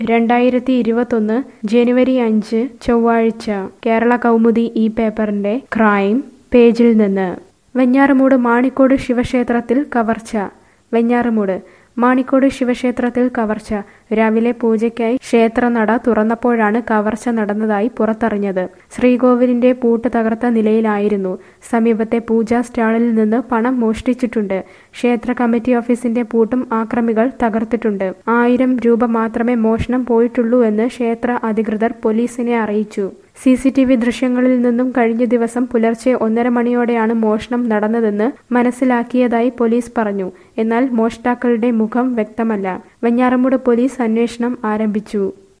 രണ്ടായിരത്തി ഇരുപത്തൊന്ന് ജനുവരി അഞ്ച് ചൊവ്വാഴ്ച കേരള കൗമുദി ഈ പേപ്പറിന്റെ ക്രൈം പേജിൽ നിന്ന് വെഞ്ഞാറമൂട് മാണിക്കോട് ശിവക്ഷേത്രത്തിൽ കവർച്ച വെഞ്ഞാറമൂട് മാണിക്കോട് ശിവക്ഷേത്രത്തിൽ കവർച്ച രാവിലെ പൂജയ്ക്കായി ക്ഷേത്രനട തുറന്നപ്പോഴാണ് കവർച്ച നടന്നതായി പുറത്തറിഞ്ഞത് ശ്രീകോവിലിന്റെ പൂട്ട് തകർത്ത നിലയിലായിരുന്നു സമീപത്തെ പൂജാ സ്റ്റാളിൽ നിന്ന് പണം മോഷ്ടിച്ചിട്ടുണ്ട് ക്ഷേത്ര കമ്മിറ്റി ഓഫീസിന്റെ പൂട്ടും ആക്രമികൾ തകർത്തിട്ടുണ്ട് ആയിരം രൂപ മാത്രമേ മോഷണം പോയിട്ടുള്ളൂ എന്ന് ക്ഷേത്ര അധികൃതർ പോലീസിനെ അറിയിച്ചു സി സി ടി വി ദൃശ്യങ്ങളിൽ നിന്നും കഴിഞ്ഞ ദിവസം പുലർച്ചെ ഒന്നര മണിയോടെയാണ് മോഷണം നടന്നതെന്ന് മനസ്സിലാക്കിയതായി പോലീസ് പറഞ്ഞു എന്നാൽ മോഷ്ടാക്കളുടെ മുഖം വ്യക്തമല്ല വെഞ്ഞാറമൂട് പോലീസ് അന്വേഷണം ആരംഭിച്ചു